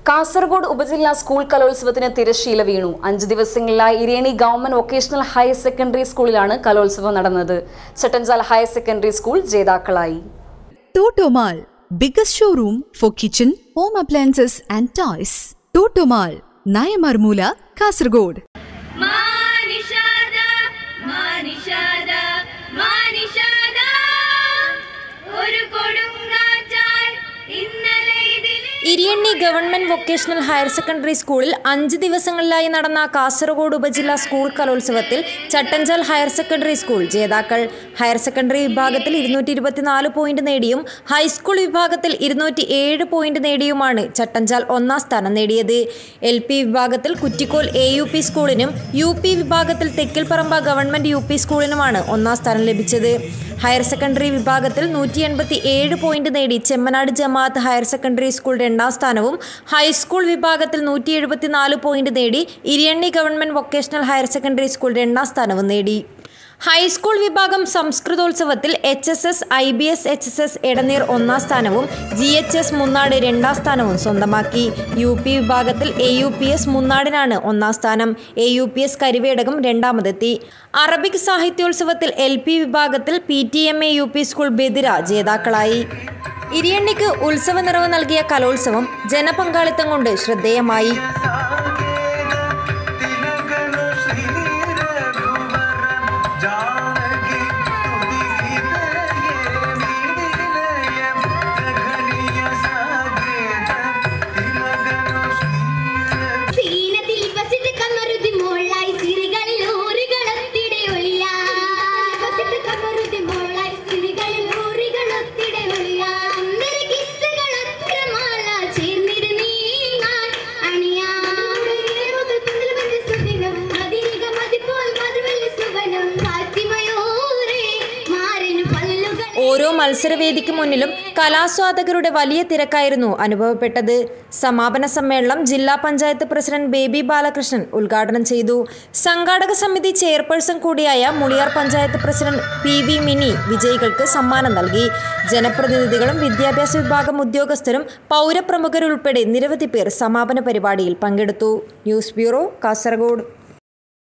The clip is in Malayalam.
കാസർഗോഡ് ഉപജില്ലാ സ്കൂൾ കലോത്സവത്തിന് തിരശ്ശീല വീണു അഞ്ച് ദിവസങ്ങളിലായി Iriyanni government vocational higher secondary സ്കൂളിലാണ് കലോത്സവം നടന്നത് ചട്ടഞ്ചാൽ ഹയർ സെക്കൻഡറി സ്കൂൾ ജേതാക്കളായി Totomal, biggest showroom for kitchen, home appliances and toys. Totomal, Nayamarmula, Kasargod. മാനിഷാദ മാനിഷാദ മാനിഷാദ ഒരു കൊടുങ്കാറ്റാൽ ഇന്നലെ ഇതിലെ Iriyanni government vocational higher secondary സ്കൂളിൽ അഞ്ച് ദിവസങ്ങളിലായി നടന്ന കാസർഗോഡ് ഉപജില്ലാ സ്കൂൾ കലോത്സവത്തിൽ ചട്ടഞ്ചാൽ ഹയർ സെക്കൻഡറി സ്കൂൾ ജേതാക്കൾ ഹയർ സെക്കൻഡറി വിഭാഗത്തിൽ ഇരുന്നൂറ്റി ഇരുപത്തിനാല് പോയിന്റ് നേടിയും ഹൈസ്കൂൾ വിഭാഗത്തിൽ ഇരുന്നൂറ്റി ഏഴ് പോയിന്റ് നേടിയുമാണ് ചട്ടഞ്ചാൽ ഒന്നാം സ്ഥാനം നേടിയത് എൽ പി വിഭാഗത്തിൽ കുറ്റിക്കോൽ എ യു പി സ്കൂളിനും യു പി വിഭാഗത്തിൽ തെക്കിൽപ്പറമ്പ ഗവൺമെന്റ് യു പി സ്കൂളിനുമാണ് ഒന്നാം സ്ഥാനം ലഭിച്ചത് ഹയർ സെക്കൻഡറി വിഭാഗത്തിൽ നൂറ്റി എൺപത്തി ഏഴ് പോയിന്റ് നേടി Chemnad Jamaat higher secondary school രണ്ടാം സ്ഥാനവും ഹൈസ്കൂൾ വിഭാഗത്തിൽ നൂറ്റി എഴുപത്തിനാല് പോയിന്റ് നേടി Iriyanni government vocational higher secondary school രണ്ടാം സ്ഥാനവും നേടി ഹൈസ്കൂൾ വിഭാഗം സംസ്കൃതോത്സവത്തിൽ H S S I B S H S S Edneer ഒന്നാം സ്ഥാനവും ജി എച്ച് എസ് മുന്നാട് രണ്ടാം സ്ഥാനവും സ്വന്തമാക്കി യു പി വിഭാഗത്തിൽ എ യു പി എസ് മുന്നാടിനാണ് ഒന്നാം സ്ഥാനം A U P S Karivedakam രണ്ടാമതെത്തി അറബിക് സാഹിത്യോത്സവത്തിൽ എൽ പി വിഭാഗത്തിൽ P T M A U P school Bedira ജേതാക്കളായി ഇരിയണ്ണിക്ക് ഉത്സവ നിറവ് നൽകിയ കലോത്സവം ജനപങ്കാളിത്തം കൊണ്ട് ശ്രദ്ധേയമായി തിലകനു ശ്രീരഘുവരം ജാനകി സ്തുതിഗീതയേമിനിലയം ഗഗനീയ സാഗേതം തിലകനു ശ്രീരഘു സീനത്തിൽ വസിട്ട് കമറുതി മോളായി സിരികളിൽ ഊറുകളൊത്തിടെ ഒളിയായി വസിട്ട് കമറുതി മോളായി സിരികളിൽ ഊറുകളൊത്തിടെ ഒളിയായി സുന്ദര കിസ്സുകളൊത്തിര മാല ചേർന്നിട് നീങ്ങാൻ അണിയാൻ മുഖത്തുണ്ടിൽ വന്ന സുദിനം അതിരിക മതിപ്പോൽ മധുവല്ല സുവനം ഫാത്തിമയോരേ മാറിനു പല്ലുകൾ ഓരോ മത്സരവേദിക്ക് മുന്നിലും കലാസ്വാദകരുടെ വലിയ തിരക്കായിരുന്നു അനുഭവപ്പെട്ടത് സമാപന സമ്മേളനം ജില്ലാ പഞ്ചായത്ത് പ്രസിഡന്റ് ബേബി ബാലകൃഷ്ണൻ ഉദ്ഘാടനം ചെയ്തു സംഘാടക സമിതി ചെയർപേഴ്സൺ കൂടിയായ Muliyar panchayat president P V Mini വിജയികൾക്ക് സമ്മാനം നൽകി ജനപ്രതിനിധികളും വിദ്യാഭ്യാസ വിഭാഗം ഉദ്യോഗസ്ഥരും പൗരപ്രമുഖരുൾപ്പെടെ നിരവധി പേർ സമാപന പരിപാടിയിൽ പങ്കെടുത്തു ന്യൂസ് ബ്യൂറോ കാസർഗോഡ്